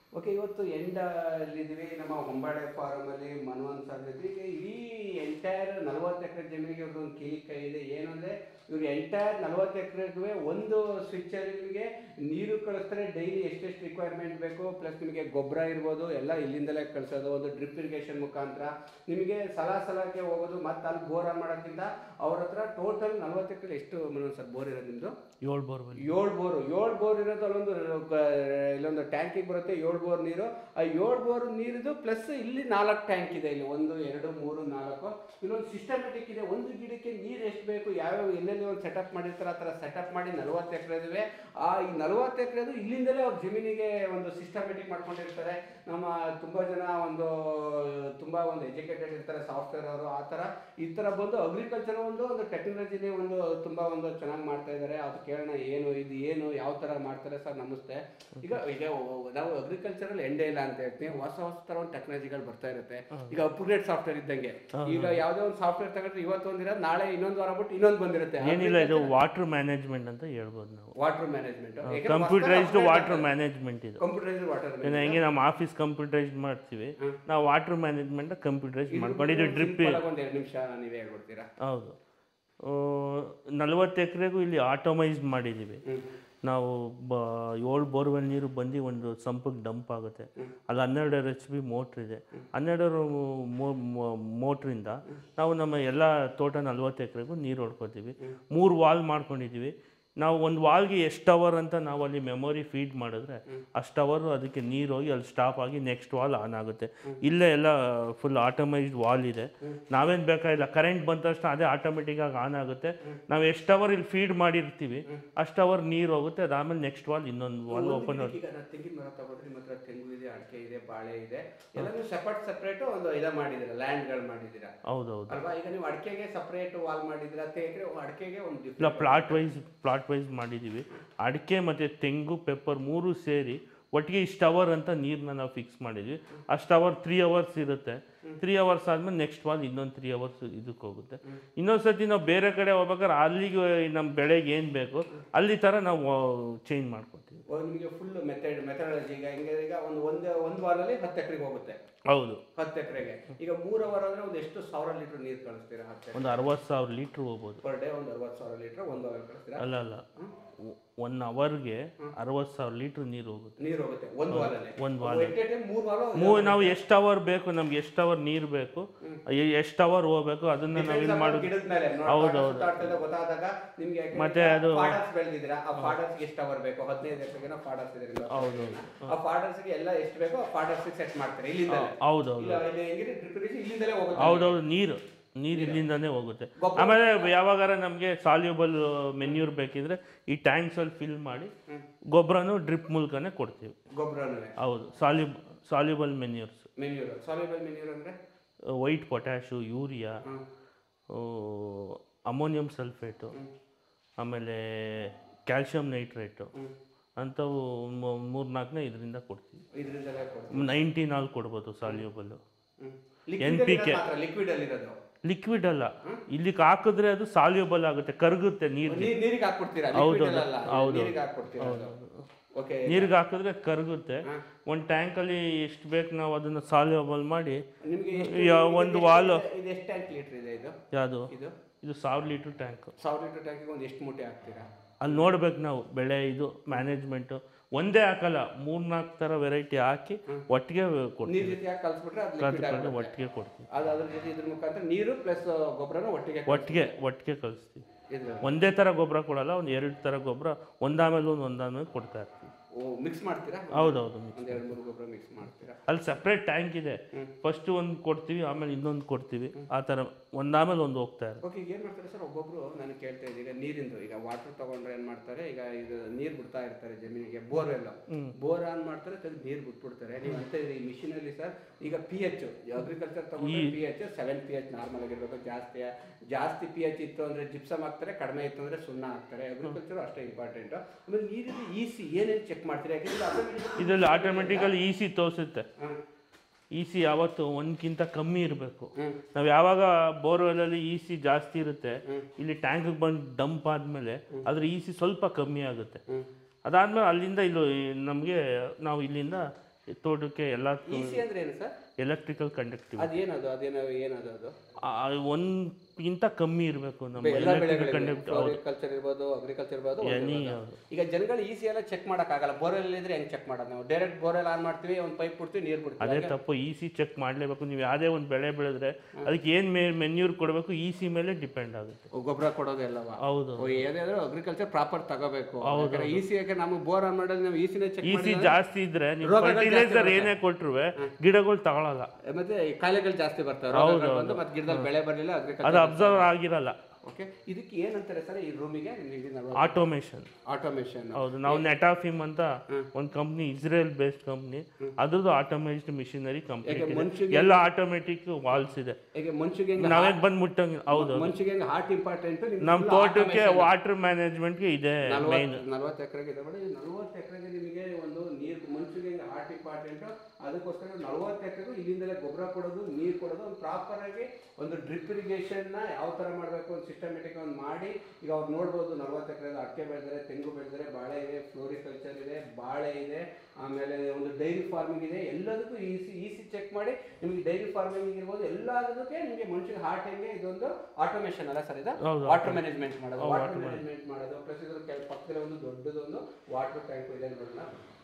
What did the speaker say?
Okay ಇವತ್ತು ಎಂಡ ಅಲ್ಲಿದ್ದೀವಿ ನಮ್ಮ ಹೊಂಬಾಳೆ farm ಅಲ್ಲಿ ಮನೋಹನ್ ಸರ್ ಜೊತೆ ಈಗ ಇಡೀ ಎಂಟೈರ್ ನಲವತ್ತು ಎಕರೆ ಜಮೀನಿಗೆ ಇವ್ರದ್ದು ಒಂದು ಕಿಲಿ ಕೈ ಇದೆ ಏನು ಅಂದರೆ ಇವ್ರು ಎಂಟೈರ್ ನಲವತ್ತು ಎಕರೆಗೂ ಒಂದು ಸ್ವಿಚ್ಚಲ್ಲಿ ನಿಮಗೆ ನೀರು ಕಳಿಸ್ತಾರೆ ಡೈಲಿ ಎಷ್ಟೆಷ್ಟು ರಿಕ್ವೈರ್ಮೆಂಟ್ ಬೇಕು ಪ್ಲಸ್ ನಿಮಗೆ ಗೊಬ್ಬರ ಇರ್ಬೋದು ಎಲ್ಲ ಇಲ್ಲಿಂದಲೇ ಕಳಿಸೋದು ಒಂದು ಡ್ರಿಪ್ ಇರಿಗೇಷನ್ ಮುಖಾಂತರ ನಿಮಗೆ ಸಲ ಸಲಕ್ಕೆ ಹೋಗೋದು ಮತ್ತೆ ಅಲ್ಲಿ ಬೋರ್ ಆನ್ ಮಾಡೋದ್ರಿಂದ ಅವ್ರ ಹತ್ರ ಟೋಟಲ್ ನಲ್ವತ್ತು ಎಕರೆ ಎಷ್ಟು ಮನೋಹರ್ ಸರ್ ಬೋರ್ ಇರೋದು ನಿಮ್ಮದು ಏಳು ಬೋರ್ವೆಲ್ ಏಳು ಬೋರು ಏಳು ಬೋರ್ ಇರೋದು ಅಲ್ಲೊಂದು ಗ- ಇಲ್ಲೊಂದು ಟ್ಯಾಂಕಿಗೆ ಬರುತ್ತೆ ಏಳು ಬೋರ್ ನೀರು ಆ ಏಳು ಬೋರ್ ನೀರಿದು ಪ್ಲಸ್ ಇಲ್ಲಿ ನಾಲ್ಕು ಟ್ಯಾಂಕ್ ಇದೆ ಇಲ್ಲಿ ಒಂದು ಎರಡು ಮೂರು ನಾಲ್ಕು ಇಲ್ಲೊಂದು ಸಿಸ್ಟಮೆಟಿಕ್ ಇದೆ ಒಂದು ಗಿಡಕ್ಕೆ ನೀರು ಎಷ್ಟು ಬೇಕು ಯಾವ್ಯಾವ ಎಲ್ಲೆಲ್ಲಿ ಒಂದು ಸೆಟಪ್ ಮಾಡಿರ್ತಾರೆ ಆ ಥರ ಸೆಟಪ್ ಮಾಡಿ ನಲ್ವತ್ತು ಎಕರೆದಿವೆ ಆ ಈ ನಲ್ವತ್ತು ಎಕರೆದು ಇಲ್ಲಿಂದಲೇ ಅವ್ರ ಜಮೀನಿಗೆ ಒಂದು ಸಿಸ್ಟಮೆಟಿಕ್ ಮಾಡ್ಕೊಂಡಿರ್ತಾರೆ ನಮ್ಮ ತುಂಬ ಜನ ಒಂದು ತುಂಬ ಒಂದು ಎಜುಕೇಟೆಡ್ ಇರ್ತಾರೆ ಸಾಫ್ಟ್ವೇರ್ ಅವರು ಆ ಥರ ಈ ಥರ ಬಂದು ಅಗ್ರಿಕಲ್ಚರ್ ಒಂದು ಒಂದು ಟೆಕ್ನಾಲಜಿನೇ ಒಂದು ತುಂಬ ಒಂದು ಚೆನ್ನಾಗಿ ಮಾಡ್ತಾ ಇದ್ದಾರೆ ಅದು ಕೇಳೋಣ ಏನು ಇದು ಏನು ಯಾವ ಥರ ಮಾಡ್ತಾರೆ ಸರ್ ನಮಸ್ತೆ ಈಗ ಈಗ ನಾವು ಅಗ್ರಿಕಲ್ಚರಲ್ಲಿ ಎಂಡೇ ಇಲ್ಲ ಅಂತ ಹೇಳ್ತೀವಿ ಹೊಸ ಹೊಸ ಥರ ಒಂದು ಟೆಕ್ನಾಲಜಿಗಳು ಬರ್ತಾ ಇರುತ್ತೆ ಈಗ ಅಪ್ಗ್ರೇಡ್ ಸಾಫ್ಟ್ವೇರ್ ಇದ್ದಂಗೆ ಈಗ ಯಾವುದೇ ಒಂದು ಸಾಫ್ಟ್ವೇರ್ ತಗೊಂಡ್ರೆ ಇವತ್ತು ಒಂದಿರೋದು ನಾಳೆ ಇನ್ನೊಂದು ವಾರ ಬಿಟ್ಟು ಇನ್ನೊಂದು ಬಂದಿರುತ್ತೆ ಏನಿಲ್ಲ ಇದು ವಾಟರ್ ಮ್ಯಾನೇಜ್ಮೆಂಟ್ ಅಂತ ಹೇಳ್ಬೋದು ನಾವು water management computerised water management ಇದು ಕಂಪ್ಯೂಟರೈಸ್ಡ್ ವಾಟರ್ ಇನ್ನು ಹೆಂಗೆ ನಮ್ಮ ಆಫೀಸ್ ಕಂಪ್ಯೂಟರೈಸ್ ಮಾಡ್ತೀವಿ ನಾವು ವಾಟರ್ ಮ್ಯಾನೇಜ್ಮೆಂಟ್ ಕಂಪ್ಯೂಟರೈಸ್ ಮಾಡ್ಕೊಂಡಿದ್ದು ಡ್ರಿಪ್ ಒಂದು ಎರಡು ನಿಮಿಷ ನೀವೇ ಹೇಳ್ಕೊಡ್ತೀರಾ ಹೌದು ನಲವತ್ತು ಎಕರೆಗೂ ಇಲ್ಲಿ ಆಟೋಮೈಸ್ ಮಾಡಿದ್ದೀವಿ ನಾವು ಬ ಏಳು ಬೋರ್ವೆಲ್ ನೀರು ಬಂದು ಒಂದು ಸಂಪಿಗೆ ಡಂಪ್ ಆಗುತ್ತೆ ಅಲ್ಲಿ ಹನ್ನೆರಡು ಎಚ್ ಬಿ ಮೋಟ್ರ್ ಇದೆ ಹನ್ನೆರಡು ಮೋಟ್ರಿಂದ ನಾವು ನಮ್ಮ ಎಲ್ಲ ತೋಟ ನಲ್ವತ್ತು ಎಕರೆಗೂ ನೀರು ಹೊಡ್ಕೊತೀವಿ ಮೂರು ವಾಲ್ ಮಾಡ್ಕೊಂಡಿದ್ದೀವಿ ನಾವು ಒಂದು ವಾಲ್ಗೆ ಎಷ್ಟು ಅವರ್ ಅಂತ ನಾವು ಅಲ್ಲಿ ಮೆಮೊರಿ ಫೀಡ್ ಮಾಡಿದ್ರೆ ಅಷ್ಟು ಅವರು ಅದಕ್ಕೆ ನೀರು ಹೋಗಿ ಅಲ್ಲಿ ಸ್ಟಾಪ್ ಆಗಿ ನೆಕ್ಸ್ಟ್ ವಾಲ್ ಆನ್ ಆಗುತ್ತೆ ಇಲ್ಲೇ ಎಲ್ಲ ಫುಲ್ ಆಟೋಮೈಸ್ಡ್ ವಾಲ್ ಇದೆ ನಾವೇನು ಬೇಕಾಗಿಲ್ಲ ಕರೆಂಟ್ ಬಂದ ತಕ್ಷಣ ಅದೇ ಆಟೋಮೆಟಿಕ್ಕಾಗಿ ಆನ್ ಆಗುತ್ತೆ ನಾವು ಎಷ್ಟು ಅವರ್ ಇಲ್ಲಿ ಫೀಡ್ ಮಾಡಿರ್ತೀವಿ ಅಷ್ಟು ಅವರ್ ನೀರು ಹೋಗುತ್ತೆ ಅದಾದಮೇಲೆ ನೆಕ್ಸ್ಟ್ ವಾಲ್ ಇನ್ನೊಂದು ವಾಲ್ ಓಪನ್ ಆಗುತ್ತೆ ಈಗ ನಾನು ತೆಂಗಿನ ಮರ ತಗೊಂಡ್ರೆ ನಿಮ್ಮ ಹತ್ರ ತೆಂಗು ಇದೆ ಅಡಿಕೆ ಇದೆ ಬಾಳೆ ಇದೆ ಎಲ್ಲನೂ ಸೆಪರೇಟ್ ಸೆಪರೇಟ್ ಒಂದು ಇದ ಮಾಡಿದ್ದೀರಾ ಲ್ಯಾಂಡ್ಗಳು ಮಾಡಿದ್ದೀರಾ ಹೌದೌದು ಅಲ್ವಾ ಈಗ ನೀವು ಅಡಿಕೆಗೆ ಸಪ್ರೇಟ್ ವಾಲ್ ಮಾಡಿದ್ದೀರಾ ತೆಂಗಿಗೆ ಅಡಿಕೆಗೆ ಒಂದು ಇಲ್ಲ ಪ್ಲಾಟ್ ವೈಸ್ ಪ್ಲಾಟ್ ವೈಸ್ ಮಾಡಿದ್ದೀವಿ ಅಡಿಕೆ ಮತ್ತು ತೆಂಗು ಪೆಪ್ಪರ್ ಮೂರು ಸೇರಿ ಒಟ್ಟಿಗೆ ಇಷ್ಟು ಅವರ್ ಅಂತ ನೀರನ್ನ ನಾವು ಫಿಕ್ಸ್ ಮಾಡಿದ್ವಿ ಅಷ್ಟು ಅವರ್ ತ್ರೀ ಅವರ್ಸ್ ಇರುತ್ತೆ ತ್ರೀ ಅವರ್ಸ್ ಆದಮೇಲೆ ನೆಕ್ಸ್ಟ್ ವಾಲ್ ಇನ್ನೊಂದು ತ್ರೀ ಅವರ್ಸ್ ಇದಕ್ಕೆ ಹೋಗುತ್ತೆ ಇನ್ನೊಂದು ಸತಿ ನಾವು ಬೇರೆ ಕಡೆ ಹೋಗ್ಬೇಕಾದ್ರೆ ಅಲ್ಲಿಗೆ ನಮ್ಮ ಬೆಳೆಗೆ ಏನು ಬೇಕು ಅಲ್ಲಿ ಥರ ನಾವು ಚೇಂಜ್ ಮಾಡ್ಕೊತೀವಿ ನಿಮಗೆ ಫುಲ್ ಮೆಥಡ್ ಮೆಥಡಾಲಜಿ ಈಗ ಹಿಂಗೆ ಈಗ ಒಂದು ಒಂದು ಒಂದು ವಾರಲ್ಲಿ ಹತ್ತು ಎಕರೆಗೆ ಹೋಗುತ್ತೆ ಹೌದು ಹತ್ತು ಎಕರೆಗೆ ಈಗ ಮೂರು ಅವರ್ ಅಂದ್ರೆ ಒಂದು ಎಷ್ಟು ಸಾವಿರ ಲೀಟರ್ ನೀರು ಕಳಿಸ್ತೀರಾ ಹತ್ತು ಒಂದು ಅರವತ್ತು ಸಾವಿರ ಲೀಟ್ರ್ ಹೋಗ್ಬೋದು ಪರ್ ಡೇ ಒಂದು ಅರವತ್ತು ಸಾವಿರ ಲೀಟರ್ ಒಂದು ಅವರ್ ಕಳಿಸ್ತೀರಾ ಅಲ್ಲ ಅಲ್ಲ ಒನ್ ಅವರ್ಗೆ ಅರವತ್ತು ಸಾವಿರ ಲೀಟ್ರ್ ನೀರು ಹೋಗುತ್ತೆ ನೀರು ಹೋಗುತ್ತೆ ಒಂದು ವಾರಲ್ಲಿ ಒಂದು ವಾಲ್ ಎಟ್ ಟೈಮ್ ಮೂರು ವಾರ ಮೂ ನಾವು ಎಷ್ಟು ಅವರ್ ಬೇಕು ನಮ್ಗೆ ಎಷ್ಟು ಅವರ್ ನೀರು ಬೇಕು ಎಷ್ಟು ಅವರ್ ಹೋಗ್ಬೇಕು ಅದನ್ನ ನಾವು ಇದು ಮಾಡೋದು ಗಿಡದ ಮೇಲೆ ಹೌದು, ಗೊತ್ತಾದಾಗ ನಿಮ್ಗೆ ಮತ್ತೆ ಅದು- ಫಾಡರ್ಸ್ ಬೆಳೆದಿದ್ದೀರಾ ಆ ಫಾಡರ್ಸ್ ಎಷ್ಟು ಅವರ್ ಬೇಕು ಹದಿನೈದು ಎಕರೆಗೆ ಫಾಡರ್ಸ್ ಇದೆ ನಿಮ್ಗೆ. ಹೌದು ಆ ಫಾಡರ್ಸ್ ಗೆ ಎಲ್ಲ ಎಷ್ಟು ಬೇಕೋ ಆ ಫಾಡರ್ಸ್ ಸೆಟ್ ಮಾಡ್ತಾರೆ ಇಲ್ಲಿಂದ ಹೌದೌದು ಇಲ್ಲ ಇಲ್ಲಿ ಹೆಂಗಿದೆ ಡ್ರಿಪ್ ಇರಿಗೇಷನ್ ಇಲ್ಲಿಂದಲೇ ಹೋಗುತ್ತೆ ಹೌದೌದು ನೀರು ನೀರು ಇಲ್ಲಿಂದಾನೇ ಹೋಗುತ್ತೆ ಆಮೇಲೆ ಯಾವಾಗಾರ ನಮಗೆ ಸಾಲ್ಯೂಬಲ್ ಮೆನ್ಯೂರ್ ಬೇಕಿದ್ರೆ ಈ ಟ್ಯಾಂಕ್ಸಲ್ಲಿ ಫಿಲ್ ಮಾಡಿ ಗೊಬ್ಬರನು ಡ್ರಿಪ್ ಮೂಲಕನೇ ಕೊಡ್ತೀವಿ ಗೊಬ್ಬರನೇ ಹೌದು ಸಾಲ್ಯೂ soluble manures manure soluble manure ಅಂದ್ರೆ white potash urea hmm. Ammonium sulphate ಆಮೇಲೆ ಕ್ಯಾಲ್ಶಿಯಂ ನೈಟ್ರೇಟು ಹ್ಮ್. ಅಂಥವು ಮೂರು ನಾಲ್ಕನೇ ಇದರಿಂದ ಕೊಡ್ತೀವಿ ಇದರಿಂದಲೇ ಕೊಡ್ತೀವಿ ನೈಂಟಿ ನಾಲ್ಕು ಕೊಡ್ಬೋದು ಸಾಲ್ಯೂಬಲ್ಲು ಲಿಕ್ವಿಡ್ ಮಾತ್ರ ಲಿಕ್ವಿಡ್ ಅಲ್ಲಿ ಇರೋದು ಲಿಕ್ವಿಡ್ ಅಲ್ಲ ಇಲ್ಲಿಗೆ ಹಾಕಿದ್ರೆ ಅದು ಸಾಲ್ಯೂಬಲ್ ಆಗುತ್ತೆ ಕರಗುತ್ತೆ ನೀರು ನೀರ್- ನೀರಿಗೆ ಹಾಕ್ಬಿಡ್ತೀರಾ ಲಿಕ್ವಿಡ್ ಅಲ್ಲ ನೀರಿಗೆ ಹಾಕ್ಬಿಡ್ತೀರಾ ಓಕೆ ನೀರಿಗೆ ಹಾಕಿದ್ರೆ ಕರಗುತ್ತೆ ಒಂದು ಟ್ಯಾಂಕಲ್ಲಿ ಎಷ್ಟು ಬೇಕು ನಾವು ಅದನ್ನು ಸಾಲ್ಯೂಬಲ್ ಮಾಡಿ ನಿಮಗೆ ಯಾ- ಒಂದು ವಾಲ್ ಇದು ಎಷ್ಟು ಟ್ಯಾಂಕ್ ಲೀಟರ್ ಇದೆ ಇದು ಯಾವುದು ಇದು ಇದು ಸಾವಿರ ಲೀಟ್ರ್ ಟ್ಯಾಂಕ್ ಸಾವಿರ ಲೀಟರ್ ಟ್ಯಾಂಕಿಗೆ ಒಂದು ಎಷ್ಟು ಮೂಟೆ ಹಾಕ್ತೀರಾ ಅಲ್ಲಿ ನೋಡ್ಬೇಕು ನಾವು ಬೆಳೆ ಇದು ಮ್ಯಾನೇಜ್ಮೆಂಟು ಒಂದೇ ಹಾಕಲ್ಲ ಮೂರ್ನಾಲ್ಕು ಥರ ವೆರೈಟಿ ಹಾಕಿ ಒಟ್ಟಿಗೆ ಕೊಡ್ತೀವಿ ನೀರ್ ಜೊತೆ ಹಾಕಿ ಕಲ್ಸ್ಬಿಟ್ರೆ ಅದು ಲಿಕ್ವಿಡ್ ಕಲ್ತ್ಕೊಂಡು ಒಟ್ಟಿಗೆ ಕೊಡ್ತೀವಿ ಅದು ಅದ್ರ ಜೊತೆ ಇದ್ರ ಮುಖಾಂತರ ನೀರು ಪ್ಲಸ್ ಗೊಬ್ಬರನ ಒಟ್ಟಿಗೆ ಒಟ್ಟಿಗೆ ಒಟ್ಟಿಗೆ ಕಳಿಸ್ತೀವಿ ಇದು ಒಂದೇ ಥರ ಗೊಬ್ಬರ ಕೊಡಲ್ಲ ಒಂದು ಎರಡು ಥರ ಗೊಬ್ಬರ ಒಂದಾಮೇಲೆ ಒಂದು ಒಂದಾದ್ಮೇಲೆ ಕೊಡ್ತಾ ಇರ್ತೀವಿ ಮಿಕ್ಸ್ ಮಾಡ್ತೀರಾ ಹೌದೌದು ಒಂದ್ ಎರಡು ಮೂರು ಗೊಬ್ಬರ ಮಿಕ್ಸ್ ಮಾಡ್ತೀರಾ ಅಲ್ಲಿ ಸಪ್ರೇಟ್ ಟ್ಯಾಂಕ್ ಇದೆ ಫಸ್ಟ್ ಒಂದು ಕೊಡ್ತೀವಿ ಆಮೇಲೆ ಇನ್ನೊಂದು ಕೊಡ್ತೀವಿ ಆ ಥರ ಒಂದಾಮೇಲೆ ಒಂದು ಹೋಗ್ತಾ ಇರುತ್ತೆ ಓಕೆ ಈಗ ಏನು ಮಾಡ್ತಾರೆ ಸರ್ ಒಬ್ಬೊಬ್ರು ನಾನು ಕೇಳ್ತಾ ಇದ್ದೀನಿ ಈಗ ನೀರಿಂದು ಈಗ ವಾಟರ್ ತಗೊಂಡ್ರೆ ಏನು ಮಾಡ್ತಾರೆ ಈಗ ಇದು ನೀರು ಬಿಡ್ತಾ ಇರ್ತಾರೆ ಜಮೀನಿಗೆ ಬೋರ್ವೆಲ್ ಬೋರ್ ಆನ್ ಮಾಡ್ತಾರೆ ತೆಗೆದು ನೀರು ಬಿಟ್ಬಿಡ್ತಾರೆ ನೀವು ಅಂತ ಈ ಮಿಷಿನಲ್ಲಿ ಸರ್ ಈಗ ಪಿ ಎಚ್ ಅಗ್ರಿಕಲ್ಚರ್ ತಗೊಂಡ್ರೆ P H seven P H normal ಆಗಿರ್ಬೇಕು ಜಾಸ್ತಿ ಜಾಸ್ತಿ ಪಿ ಎಚ್ ಇತ್ತು ಅಂದರೆ ಜಿಪ್ಸಮ್ ಹಾಕ್ತಾರೆ ಕಡಿಮೆ ಇತ್ತು ಅಂದರೆ ಸುಣ್ಣ ಹಾಕ್ತಾರೆ ಅಗ್ರಿಕಲ್ಚರ್ ಅಷ್ಟೇ ಇಂಪಾರ್ಟೆಂಟ್ ಆಮೇಲೆ ನೀರಿನ ಈಸಿ ಏನೇನು ಚೆಕ್ ಮಾಡ್ತೀರಿ ಯಾಕಂದ್ರೆ automatic- ಇದರಲ್ಲಿ ಆಟೋಮೆಟಿಕಲಿ ಇ ಸಿ ತೋರಿಸುತ್ತೆ ಹ್ಮ್. ಇ ಸಿ ಯಾವತ್ತು ಒಂದ್ಕಿಂತ ಕಮ್ಮಿ ಇರಬೇಕು ಹ್ಮ್. ನಾವು ಯಾವಾಗ ಬೋರ್ವೆಲಲ್ಲಿ ಇ ಸಿ ಜಾಸ್ತಿ ಇರುತ್ತೆ ಇಲ್ಲಿ ಟ್ಯಾಂಕಿಗೆ ಬಂದು ಡಂಪ್ ಆದಮೇಲೆ ಅದ್ರ ಇ ಸಿ ಸ್ವಲ್ಪ ಕಮ್ಮಿ ಆಗುತ್ತೆ ಹ್ಮ್. ಅದಾದ್ಮೇಲೆ ಅಲ್ಲಿಂದ ಇಲ್ಲಿ ನಮಗೆ ನಾವು ಇಲ್ಲಿಂದ ತೋಟಕ್ಕೆ ಎಲ್ಲ ಇ ಸಿ ಅಂದ್ರೆ ಏನು ಸರ್ ಎಲೆಕ್ಟ್ರಿಕಲ್ ಕಂಡಕ್ಟಿವ್ ಅದೇನದು ಅದೇನೋ ಏನದು ಅದು ಒಂದ್ಗಿಂತ ಕಮ್ಮಿ ಇರಬೇಕು ನಮ್ಮ ಎಲ್ಲ ಎಲೆಕ್ಟ್ರಿಕಲ್ ಬೆಳೆಗಳಿಗೆ ಕಂಡಕ್ಟ್ ಫ್ಲೋರಿಕಲ್ಚರ್ ಇರ್ಬೋದು ಅಗ್ರಿಕಲ್ಚರ್ ಇರ್ಬೋದು ಒಂದು ಎನಿ ಇರ್ಬೋದು. ಈಗ ಜನಗಳು ಈಸಿ ಎಲ್ಲ ಚೆಕ್ ಮಾಡೋಕ್ಕಾಗಲ್ಲ ಬೋರ್ವೆಲ್ ಇದ್ರೆ ಹೆಂಗ್ ಚೆಕ್ ಮಾಡೋದು ನಾವು ಡೈರೆಕ್ಟ್ ಬೋರ್ವೆಲ್ ಆನ್ ಮಾಡ್ತೀವಿ ಒಂದು ಪೈಪ್ ಬಿಡ್ತೀವಿ ನೀರು ಬಿಡ್ತೀವಿ ಅದೇ ತಪ್ಪು ಇ ಸಿ ಚೆಕ್ ಮಾಡಲೇಬೇಕು ನೀವು ಯಾವುದೇ ಒಂದು ಬೆಳೆ ಬೆಳೆದ್ರೆ ಅದಕ್ಕೆ ಏನು ಮೇ ಮೆನ್ಯೂರ್ ಕೊಡಬೇಕು ಇ ಸಿ ಮೇಲೆ ಡಿಪೆಂಡ್ ಆಗುತ್ತೆ ಗೊಬ್ಬರ ಕೊಡೋದು ಎಲ್ಲವ ಹೌದು ಏನಾದ್ರು ಅಗ್ರಿಕಲ್ಚರ್ ಪ್ರಾಪರ್ ತಗೋಬೇಕು ಈಸಿ ಯಾಕೆ ನಮಗೆ ಬೋರ್ ಆನ್ ಮಾಡೋದು ನಾವು ಈಸಿನೇ ಚೆಕ್ ಇ ಸಿ ಜಾಸ್ತಿ ಇದ್ರೆ ನೀವು ರೋಗಗಳು ಫರ್ಟಿಲೈಸರ್ ಏನೇ ಕೊಟ್ಟರು ಗಿಡಗಳು ತಗೊಳಲ್ಲ ಮತ್ತೆ ಈ ಕಾಯಿಲೆಗಳು ಜಾಸ್ತಿ ಬರ್ತವೆ ರೋಗಗಳು ಬಂದು ಮತ್ತೆ ಗಿಡದಲ್ಲಿ ಬೆಳೆ ಬರಲಿಲ್ಲ ಅದು ಅಗ್ರಿಕಲ್ಚರ್ ಅಬ್ಸರ್ವ್ ಆಗಿರಲ್ಲ ಓಕೆ ಇದಕ್ಕೆ ಏನಂತಾರೆ ಸರ್ ಈ ರೂಮಿಗೆ ಆಟೋಮೇಷನ್ ಆಟೋಮೇಷನ್ ಹೌದು ನಾವು ನೆಟಾಫಿಮ್ ಅಂತ ಒಂದು ಕಂಪ್ನಿ ಇಸ್ರೇಲ್ ಬೇಸ್ಡ್ ಕಂಪ್ನಿ ಅದ್ರದ್ದು ಆಟೋಮೇಟಿಕ್ ಮಿಷಿನರಿ ಕಂಪ್ಲೀಟ್ ಇದೆ ಮನುಷ್ಯಗೆ ಎಲ್ಲ ಆಟೋಮೆಟಿಕ್ ವಾಲ್ಸ್ ಇದೆ ಈಗ ಮನುಷ್ಯಗೆ ಹೆಂಗೆ ನಾವೇ ಬಂದು ಮುಟ್ಟಂಗೆ ಹೌದು ಮನುಷ್ಯಗೆ ಹೆಂಗೆ ಹಾರ್ಟ್ ಇಂಪಾರ್ಟೆಂಟ್ ನಮ್ಮ ತೋಟಕ್ಕೆ ವಾಟರ್ ಮ್ಯಾನೇಜ್ಮೆಂಟ್ಗೆ ಇದೆ ಮೇನ್ ನಲ್ವತ್ತು ಎಕರೆಗೆ ಇದೆ ನೋಡಿ ನಲ್ವತ್ತು ಎಕರೆಗೆ ನಿಮಗೆ ಒಂದು ನೀರು ಮನುಷ್ಯಗೆ ಹೆಂಗೆ ಹಾರ್ಟ್ ಇಂಪಾರ್ಟೆಂಟ್ ಅದಕ್ಕೋಸ್ಕರ ನಲ್ವತ್ತು ಎಕರೆಗೂ ಇಲ್ಲಿಂದಲೇ ಗೊಬ್ಬರ ಕೊಡೋದು ನೀರು ಕೊಡೋದು ಒಂದು ಪ್ರಾಪರ್ ಆಗಿ ಒಂದು ಡ್ರಿಪ್ ಇರಿಗೇಷನ್ನ ಯಾವ ಥರ ಮಾಡಬೇಕು ಒಂದು ಸಿಸ್ಟಮೆಟಿಕ್ ಒಂದು ಮಾಡಿ ಈಗ ಅವ್ರು ನೋಡ್ಬೋದು ನಲ್ವತ್ತು ಎಕರೆ ಅಡಿಕೆ ಬೆಳೆದರೆ ತೆಂಗು ಬೆಳೆದರೆ ಬಾಳೆ ಇದೆ ಫ್ಲೋರಿಕಲ್ಚರ್ ಇದೆ ಬಾಳೆ ಇದೆ ಆಮೇಲೆ ಒಂದು ಡೈರಿ ಫಾರ್ಮಿಂಗ್ ಇದೆ ಎಲ್ಲದಕ್ಕೂ ಈಸಿ ಈಸಿ ಚೆಕ್ ಮಾಡಿ ನಿಮಗೆ ಡೈರಿ ಫಾರ್ಮಿಂಗ್ ಇರ್ಬೋದು ಎಲ್ಲದಕ್ಕೆ ನಿಮಗೆ ಮನುಷ್ಯಗೆ ಹಾರ್ಟ್ ಹೆಂಗೆ ಇದೊಂದು ಆಟೋಮೇಷನ್ ಅಲ್ಲ ಸರ್ ಇದು ಹೌದು, ವಾಟರ್ ಮ್ಯಾನೇಜ್ಮೆಂಟ್ ಮಾಡೋದು ವಾಟರ್ ಮ್ಯಾನೇಜ್ಮೆಂಟ್ ಮಾಡೋದು ಪ್ಲಸ್ ಇದ್ರ ಕೆಲ ಪಕ್ಕದಲ್ಲಿ ಒಂದು ದೊಡ್ಡದೊಂದು ವಾಟರ್ ಟ್ಯಾಂಕ್ ಇದೆ ನೋಡೋಣ